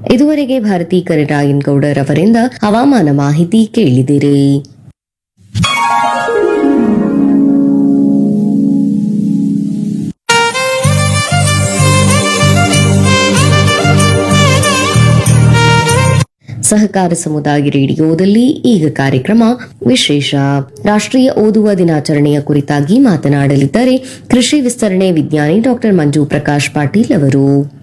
ಇದುವರೆಗೆ ಭಾರತಿ ಕರಿರಾಯನ್ಗೌಡರ್ ಅವರಿಂದ ಹವಾಮಾನ ಮಾಹಿತಿ ಕೇಳಿದಿರಿ ಸಹಕಾರ ಸಮುದಾಯ ರೇಡಿಯೋದಲ್ಲಿ ಈಗ ಕಾರ್ಯಕ್ರಮ ವಿಶೇಷ ರಾಷ್ಟ್ರೀಯ ಓದುವ ದಿನಾಚರಣೆಯ ಕುರಿತಾಗಿ ಮಾತನಾಡಲಿದ್ದಾರೆ ಕೃಷಿ ವಿಸ್ತರಣೆ ವಿಜ್ಞಾನಿ ಡಾಕ್ಟರ್ ಮಂಜು ಪ್ರಕಾಶ್ ಪಾಟೀಲ್ ಅವರು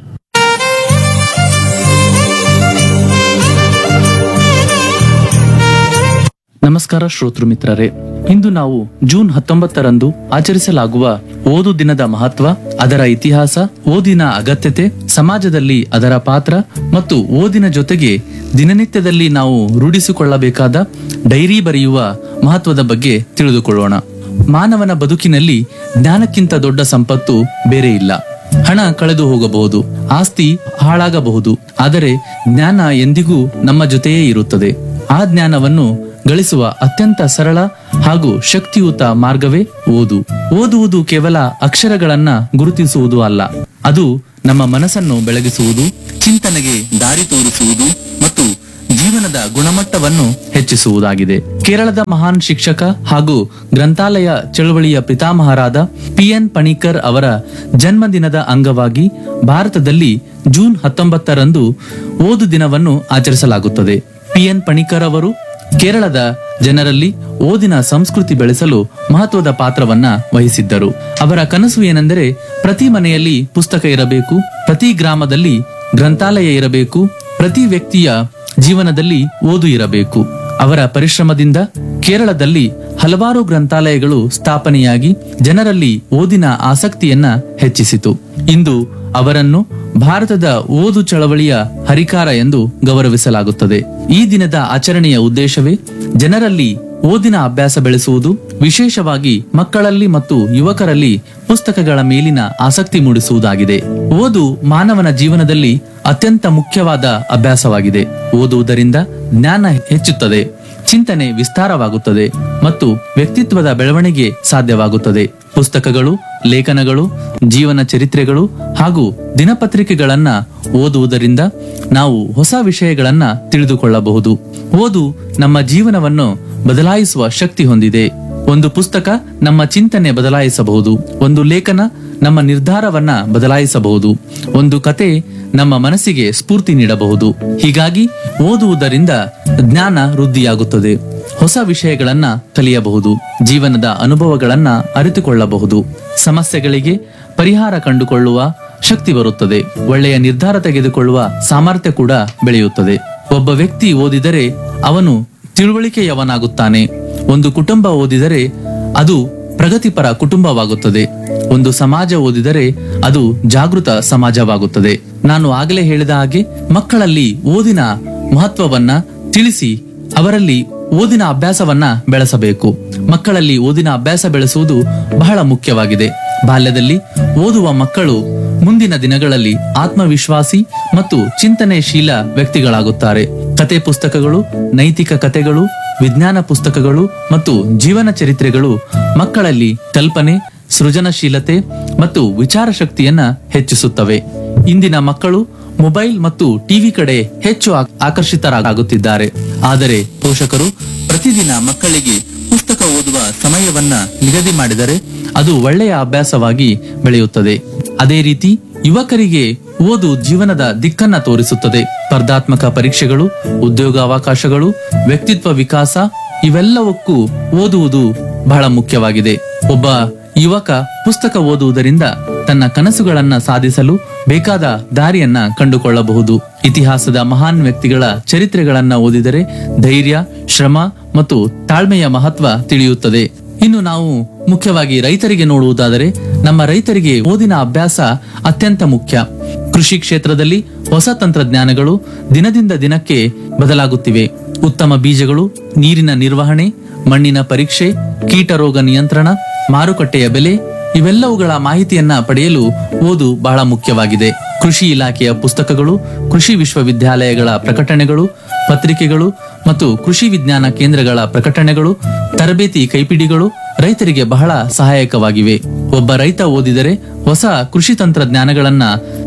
ನಮಸ್ಕಾರ ಶ್ರೋತೃ ಮಿತ್ರರೇ ಇಂದು ನಾವು ಜೂನ್ ಹತ್ತೊಂಬತ್ತರಂದು ಆಚರಿಸಲಾಗುವ ಓದು ದಿನದ ಮಹತ್ವ ಅದರ ಇತಿಹಾಸ ಓದಿನ ಅಗತ್ಯತೆ ಸಮಾಜದಲ್ಲಿ ಅದರ ಪಾತ್ರ ಮತ್ತು ಓದಿನ ಜೊತೆಗೆ ದಿನನಿತ್ಯದಲ್ಲಿ ನಾವು ರೂಢಿಸಿಕೊಳ್ಳಬೇಕಾದ ಡೈರಿ ಬರೆಯುವ ಮಹತ್ವದ ಬಗ್ಗೆ ತಿಳಿದುಕೊಳ್ಳೋಣ ಮಾನವನ ಬದುಕಿನಲ್ಲಿ ಜ್ಞಾನಕ್ಕಿಂತ ದೊಡ್ಡ ಸಂಪತ್ತು ಬೇರೆ ಇಲ್ಲ ಹಣ ಕಳೆದು ಹೋಗಬಹುದು ಆಸ್ತಿ ಹಾಳಾಗಬಹುದು ಆದರೆ ಜ್ಞಾನ ಎಂದಿಗೂ ನಮ್ಮ ಜೊತೆಯೇ ಇರುತ್ತದೆ ಆ ಜ್ಞಾನವನ್ನು ಗಳಿಸುವ ಅತ್ಯಂತ ಸರಳ ಹಾಗೂ ಶಕ್ತಿಯುತ ಮಾರ್ಗವೇ ಓದು ಓದುವುದು ಕೇವಲ ಅಕ್ಷರಗಳನ್ನ ಗುರುತಿಸುವುದು ಅಲ್ಲ ಅದು ನಮ್ಮ ಮನಸ್ಸನ್ನು ಬೆಳಗಿಸುವುದು ಚಿಂತನೆಗೆ ದಾರಿ ತೋರಿಸುವುದು ಮತ್ತು ಜೀವನದ ಗುಣಮಟ್ಟವನ್ನು ಹೆಚ್ಚಿಸುವುದಾಗಿದೆ ಕೇರಳದ ಮಹಾನ್ ಶಿಕ್ಷಕ ಹಾಗೂ ಗ್ರಂಥಾಲಯ ಚಳವಳಿಯ ಪಿತಾಮಹರಾದ ಪಿ ಎನ್ ಪಣಿಕರ್ ಅವರ ಜನ್ಮದಿನದ ಅಂಗವಾಗಿ ಭಾರತದಲ್ಲಿ ಜೂನ್ ಹತ್ತೊಂಬತ್ತರಂದು ಓದು ದಿನವನ್ನು ಆಚರಿಸಲಾಗುತ್ತದೆ ಪಿ ಎನ್ ಪಣಿಕರ್ ಅವರು ಕೇರಳದ ಜನರಲ್ಲಿ ಓದಿನ ಸಂಸ್ಕೃತಿ ಬೆಳೆಸಲು ಮಹತ್ವದ ಪಾತ್ರವನ್ನ ವಹಿಸಿದ್ದರು ಅವರ ಕನಸು ಏನೆಂದರೆ ಪ್ರತಿ ಮನೆಯಲ್ಲಿ ಪುಸ್ತಕ ಇರಬೇಕು ಪ್ರತಿ ಗ್ರಾಮದಲ್ಲಿ ಗ್ರಂಥಾಲಯ ಇರಬೇಕು ಪ್ರತಿ ವ್ಯಕ್ತಿಯ ಜೀವನದಲ್ಲಿ ಓದು ಇರಬೇಕು ಅವರ ಪರಿಶ್ರಮದಿಂದ ಕೇರಳದಲ್ಲಿ ಹಲವಾರು ಗ್ರಂಥಾಲಯಗಳು ಸ್ಥಾಪನೆಯಾಗಿ ಜನರಲ್ಲಿ ಓದಿನ ಆಸಕ್ತಿಯನ್ನ ಹೆಚ್ಚಿಸಿತು ಇಂದು ಅವರನ್ನು ಭಾರತದ ಓದು ಚಳವಳಿಯ ಹರಿಕಾರ ಎಂದು ಗೌರವಿಸಲಾಗುತ್ತದೆ ಈ ದಿನದ ಆಚರಣೆಯ ಉದ್ದೇಶವೇ ಜನರಲ್ಲಿ ಓದಿನ ಅಭ್ಯಾಸ ಬೆಳೆಸುವುದು ವಿಶೇಷವಾಗಿ ಮಕ್ಕಳಲ್ಲಿ ಮತ್ತು ಯುವಕರಲ್ಲಿ ಪುಸ್ತಕಗಳ ಮೇಲಿನ ಆಸಕ್ತಿ ಮೂಡಿಸುವುದಾಗಿದೆ ಓದು ಮಾನವನ ಜೀವನದಲ್ಲಿ ಅತ್ಯಂತ ಮುಖ್ಯವಾದ ಅಭ್ಯಾಸವಾಗಿದೆ ಓದುವುದರಿಂದ ಜ್ಞಾನ ಹೆಚ್ಚುತ್ತದೆ ಚಿಂತನೆ ವಿಸ್ತಾರವಾಗುತ್ತದೆ ಮತ್ತು ವ್ಯಕ್ತಿತ್ವದ ಬೆಳವಣಿಗೆ ಸಾಧ್ಯವಾಗುತ್ತದೆ ಪುಸ್ತಕಗಳು ಲೇಖನಗಳು ಜೀವನ ಚರಿತ್ರೆಗಳು ಹಾಗೂ ದಿನಪತ್ರಿಕೆಗಳನ್ನ ಓದುವುದರಿಂದ ನಾವು ಹೊಸ ವಿಷಯಗಳನ್ನ ತಿಳಿದುಕೊಳ್ಳಬಹುದು ಓದು ನಮ್ಮ ಜೀವನವನ್ನು ಬದಲಾಯಿಸುವ ಶಕ್ತಿ ಹೊಂದಿದೆ ಒಂದು ಪುಸ್ತಕ ನಮ್ಮ ಚಿಂತನೆ ಬದಲಾಯಿಸಬಹುದು ಒಂದು ಲೇಖನ ನಮ್ಮ ನಿರ್ಧಾರವನ್ನ ಬದಲಾಯಿಸಬಹುದು ಒಂದು ಕತೆ ನಮ್ಮ ಮನಸ್ಸಿಗೆ ಸ್ಫೂರ್ತಿ ನೀಡಬಹುದು ಹೀಗಾಗಿ ಓದುವುದರಿಂದ ಜ್ಞಾನ ವೃದ್ಧಿಯಾಗುತ್ತದೆ ಹೊಸ ವಿಷಯಗಳನ್ನ ಕಲಿಯಬಹುದು ಜೀವನದ ಅನುಭವಗಳನ್ನ ಅರಿತುಕೊಳ್ಳಬಹುದು ಸಮಸ್ಯೆಗಳಿಗೆ ಪರಿಹಾರ ಕಂಡುಕೊಳ್ಳುವ ಶಕ್ತಿ ಬರುತ್ತದೆ ಒಳ್ಳೆಯ ನಿರ್ಧಾರ ತೆಗೆದುಕೊಳ್ಳುವ ಸಾಮರ್ಥ್ಯ ಕೂಡ ಬೆಳೆಯುತ್ತದೆ ಒಬ್ಬ ವ್ಯಕ್ತಿ ಓದಿದರೆ ಅವನು ತಿಳುವಳಿಕೆಯವನಾಗುತ್ತಾನೆ ಒಂದು ಕುಟುಂಬ ಓದಿದರೆ ಅದು ಪ್ರಗತಿಪರ ಕುಟುಂಬವಾಗುತ್ತದೆ ಒಂದು ಸಮಾಜ ಓದಿದರೆ ಅದು ಜಾಗೃತ ಸಮಾಜವಾಗುತ್ತದೆ ನಾನು ಆಗಲೇ ಹೇಳಿದ ಹಾಗೆ ಮಕ್ಕಳಲ್ಲಿ ಓದಿನ ಮಹತ್ವವನ್ನ ತಿಳಿಸಿ ಅವರಲ್ಲಿ ಓದಿನ ಅಭ್ಯಾಸವನ್ನ ಬೆಳೆಸಬೇಕು ಮಕ್ಕಳಲ್ಲಿ ಓದಿನ ಅಭ್ಯಾಸ ಬೆಳೆಸುವುದು ಬಹಳ ಮುಖ್ಯವಾಗಿದೆ ಬಾಲ್ಯದಲ್ಲಿ ಓದುವ ಮಕ್ಕಳು ಮುಂದಿನ ದಿನಗಳಲ್ಲಿ ಆತ್ಮವಿಶ್ವಾಸಿ ಮತ್ತು ಚಿಂತನೆಶೀಲ ವ್ಯಕ್ತಿಗಳಾಗುತ್ತಾರೆ ಕತೆ ಪುಸ್ತಕಗಳು ನೈತಿಕ ಕಥೆಗಳು ವಿಜ್ಞಾನ ಪುಸ್ತಕಗಳು ಮತ್ತು ಜೀವನ ಚರಿತ್ರೆಗಳು ಮಕ್ಕಳಲ್ಲಿ ಕಲ್ಪನೆ ಸೃಜನಶೀಲತೆ ಮತ್ತು ವಿಚಾರ ಶಕ್ತಿಯನ್ನ ಹೆಚ್ಚಿಸುತ್ತವೆ ಇಂದಿನ ಮಕ್ಕಳು ಮೊಬೈಲ್ ಮತ್ತು ಟಿವಿ ಕಡೆ ಹೆಚ್ಚು ಆ- ಆಕರ್ಷಿತರಾಗುತ್ತಿದ್ದಾರೆ ಆದರೆ ಪೋಷಕರು ಪ್ರತಿದಿನ ಮಕ್ಕಳಿಗೆ ಪುಸ್ತಕ ಓದುವ ಸಮಯವನ್ನ ನಿಗದಿ ಮಾಡಿದರೆ ಅದು ಒಳ್ಳೆಯ ಅಭ್ಯಾಸವಾಗಿ ಬೆಳೆಯುತ್ತದೆ ಅದೇ ರೀತಿ ಯುವಕರಿಗೆ ಓದು ಜೀವನದ ದಿಕ್ಕನ್ನ ತೋರಿಸುತ್ತದೆ ಸ್ಪರ್ಧಾತ್ಮಕ ಪರೀಕ್ಷೆಗಳು ಉದ್ಯೋಗಾವಕಾಶಗಳು ವ್ಯಕ್ತಿತ್ವ ವಿಕಾಸ ಇವೆಲ್ಲವಕ್ಕೂ ಓದುವುದು ಬಹಳ ಮುಖ್ಯವಾಗಿದೆ ಒಬ್ಬ ಯುವಕ ಪುಸ್ತಕ ಓದುವುದರಿಂದ ತನ್ನ ಕನಸುಗಳನ್ನ ಸಾಧಿಸಲು ಬೇಕಾದ ದಾರಿಯನ್ನ ಕಂಡುಕೊಳ್ಳಬಹುದು ಇತಿಹಾಸದ ಮಹಾನ್ ವ್ಯಕ್ತಿಗಳ ಚರಿತ್ರೆಗಳನ್ನ ಓದಿದರೆ ಧೈರ್ಯ ಶ್ರಮ ಮತ್ತು ತಾಳ್ಮೆಯ ಮಹತ್ವ ತಿಳಿಯುತ್ತದೆ ಇನ್ನು ನಾವು ಮುಖ್ಯವಾಗಿ ರೈತರಿಗೆ ನೋಡುವುದಾದರೆ ನಮ್ಮ ರೈತರಿಗೆ ಓದಿನ ಅಭ್ಯಾಸ ಅತ್ಯಂತ ಮುಖ್ಯ ಕೃಷಿ ಕ್ಷೇತ್ರದಲ್ಲಿ ಹೊಸ ತಂತ್ರಜ್ಞಾನಗಳು ದಿನದಿಂದ ದಿನಕ್ಕೆ ಬದಲಾಗುತ್ತಿವೆ ಉತ್ತಮ ಬೀಜಗಳು ನೀರಿನ ನಿರ್ವಹಣೆ ಮಣ್ಣಿನ ಪರೀಕ್ಷೆ ಕೀಟರೋಗ ನಿಯಂತ್ರಣ ಮಾರುಕಟ್ಟೆಯ ಬೆಲೆ ಇವೆಲ್ಲವುಗಳ ಮಾಹಿತಿಯನ್ನ ಪಡೆಯಲು ಓದು ಬಹಳ ಮುಖ್ಯವಾಗಿದೆ ಕೃಷಿ ಇಲಾಖೆಯ ಪುಸ್ತಕಗಳು ಕೃಷಿ ವಿಶ್ವವಿದ್ಯಾಲಯಗಳ ಪ್ರಕಟಣೆಗಳು ಪತ್ರಿಕೆಗಳು ಮತ್ತು ಕೃಷಿ ವಿಜ್ಞಾನ ಕೇಂದ್ರಗಳ ಪ್ರಕಟಣೆಗಳು ತರಬೇತಿ ಕೈಪಿಡಿಗಳು ರೈತರಿಗೆ ಬಹಳ ಸಹಾಯಕವಾಗಿವೆ ಒಬ್ಬ ರೈತ ಓದಿದರೆ ಹೊಸ ಕೃಷಿ ತಂತ್ರಜ್ಞಾನಗಳನ್ನ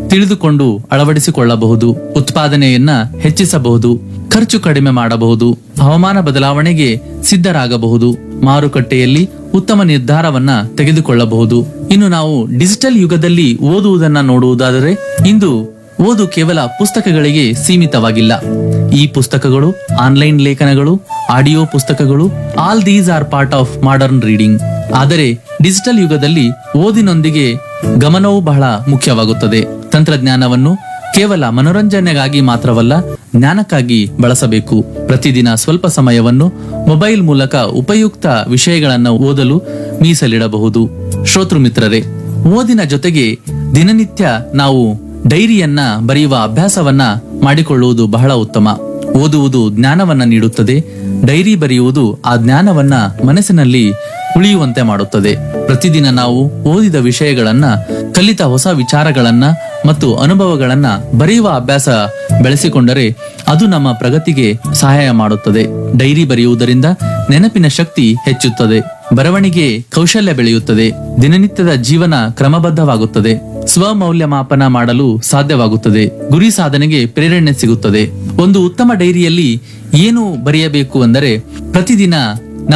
ತಿಳಿದುಕೊಂಡು ಅಳವಡಿಸಿಕೊಳ್ಳಬಹುದು ಉತ್ಪಾದನೆಯನ್ನ ಹೆಚ್ಚಿಸಬಹುದು ಖರ್ಚು ಕಡಿಮೆ ಮಾಡಬಹುದು ಹವಾಮಾನ ಬದಲಾವಣೆಗೆ ಸಿದ್ಧರಾಗಬಹುದು ಮಾರುಕಟ್ಟೆಯಲ್ಲಿ ಉತ್ತಮ ನಿರ್ಧಾರವನ್ನ ತೆಗೆದುಕೊಳ್ಳಬಹುದು ಇನ್ನು ನಾವು ಡಿಜಿಟಲ್ ಯುಗದಲ್ಲಿ ಓದುವುದನ್ನ ನೋಡುವುದಾದರೆ ಇಂದು ಓದು ಕೇವಲ ಪುಸ್ತಕಗಳಿಗೆ ಸೀಮಿತವಾಗಿಲ್ಲ ಈ ಪುಸ್ತಕಗಳು ಆನ್ಲೈನ್ ಲೇಖನಗಳು ಆಡಿಯೋ ಪುಸ್ತಕಗಳು all these are part of modern reading ಆದರೆ ಡಿಜಿಟಲ್ ಯುಗದಲ್ಲಿ ಓದಿನೊಂದಿಗೆ ಗಮನವೂ ಬಹಳ ಮುಖ್ಯವಾಗುತ್ತದೆ ತಂತ್ರಜ್ಞಾನವನ್ನು ಕೇವಲ ಮನೋರಂಜನೆಗಾಗಿ ಮಾತ್ರವಲ್ಲ ಜ್ಞಾನಕ್ಕಾಗಿ ಬಳಸಬೇಕು ಪ್ರತಿದಿನ ಸ್ವಲ್ಪ ಸಮಯವನ್ನು ಮೊಬೈಲ್ ಮೂಲಕ ಉಪಯುಕ್ತ ವಿಷಯಗಳನ್ನು ಓದಲು ಮೀಸಲಿಡಬಹುದು ಶ್ರೋತೃ ಮಿತ್ರರೇ ಓದಿನ ಜೊತೆಗೆ ದಿನನಿತ್ಯ ನಾವು ಡೈರಿಯನ್ನ ಬರೆಯುವ ಅಭ್ಯಾಸವನ್ನ ಮಾಡಿಕೊಳ್ಳುವುದು ಬಹಳ ಉತ್ತಮ ಓದುವುದು ಜ್ಞಾನವನ್ನ ನೀಡುತ್ತದೆ ಡೈರಿ ಬರೆಯುವುದು ಆ ಜ್ಞಾನವನ್ನ ಮನಸ್ಸಿನಲ್ಲಿ ಉಳಿಯುವಂತೆ ಮಾಡುತ್ತದೆ ಪ್ರತಿದಿನ ನಾವು ಓದಿದ ವಿಷಯಗಳನ್ನ ಕಲಿತ ಹೊಸ ವಿಚಾರಗಳನ್ನ ಮತ್ತು ಅನುಭವಗಳನ್ನ ಬರೆಯುವ ಅಭ್ಯಾಸ ಬೆಳೆಸಿಕೊಂಡರೆ ಅದು ನಮ್ಮ ಪ್ರಗತಿಗೆ ಸಹಾಯ ಮಾಡುತ್ತದೆ ಡೈರಿ ಬರೆಯುವುದರಿಂದ ನೆನಪಿನ ಶಕ್ತಿ ಹೆಚ್ಚುತ್ತದೆ ಬರವಣಿಗೆ ಕೌಶಲ್ಯ ಬೆಳೆಯುತ್ತದೆ ದಿನನಿತ್ಯದ ಜೀವನ ಕ್ರಮಬದ್ಧವಾಗುತ್ತದೆ ಸ್ವಮೌಲ್ಯಮಾಪನ ಮಾಡಲು ಸಾಧ್ಯವಾಗುತ್ತದೆ ಗುರಿ ಸಾಧನೆಗೆ ಪ್ರೇರಣೆ ಸಿಗುತ್ತದೆ ಒಂದು ಉತ್ತಮ ಡೈರಿಯಲ್ಲಿ ಏನು ಬರೆಯಬೇಕು ಅಂದರೆ ಪ್ರತಿದಿನ